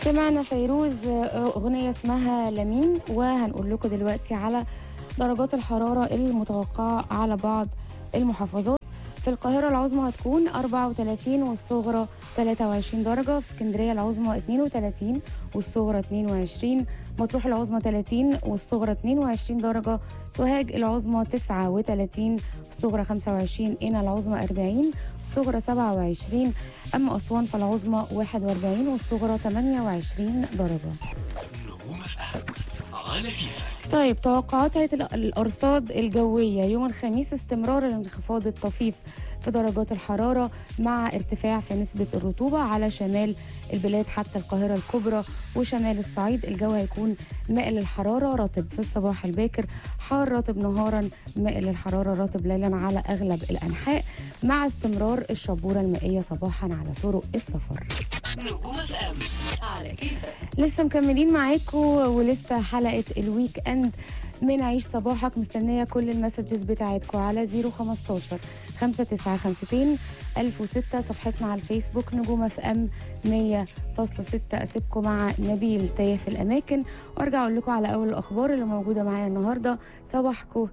سمعنا فيروز أغنية اسمها لمين وهنقول لكم دلوقتي على درجات الحرارة المتوقعة على بعض المحافظات في القاهرة العظمى هتكون 34 والصغرى 23 درجة في اسكندرية العظمى 32 والصغرى 22 مطروح العظمى 30 والصغرى 22 درجة سوهاج العظمى 39 والصغرى 25 قنا العظمى 40 والصغرى 27 أما أسوان فالعظمى 41 والصغرى 28 درجة نجوم اف ام على كيفك طيب توقعات هيئة الأ- الأرصاد الجوية يوم الخميس استمرار الانخفاض الطفيف في درجات الحرارة مع ارتفاع في نسبة الرطوبة على شمال البلاد حتى القاهرة الكبرى وشمال الصعيد الجو هيكون مائل الحرارة رطب في الصباح الباكر حار رطب نهارا مائل الحرارة رطب ليلا على أغلب الأنحاء مع استمرار الشبورة المائية صباحا على طرق السفر نجوم اف ام على كيفك لسه مكملين معاكم ولسه حلقة الويك اند من عيش صباحك مستنية كل المسجز بتاعتكم على 015 5952 1006 صفحتنا على الفيسبوك نجوم اف ام 100.6 اسيبكم مع نبيل تايه في الاماكن وارجع اقول لكم على اول الاخبار اللي موجودة معايا النهاردة صباحكم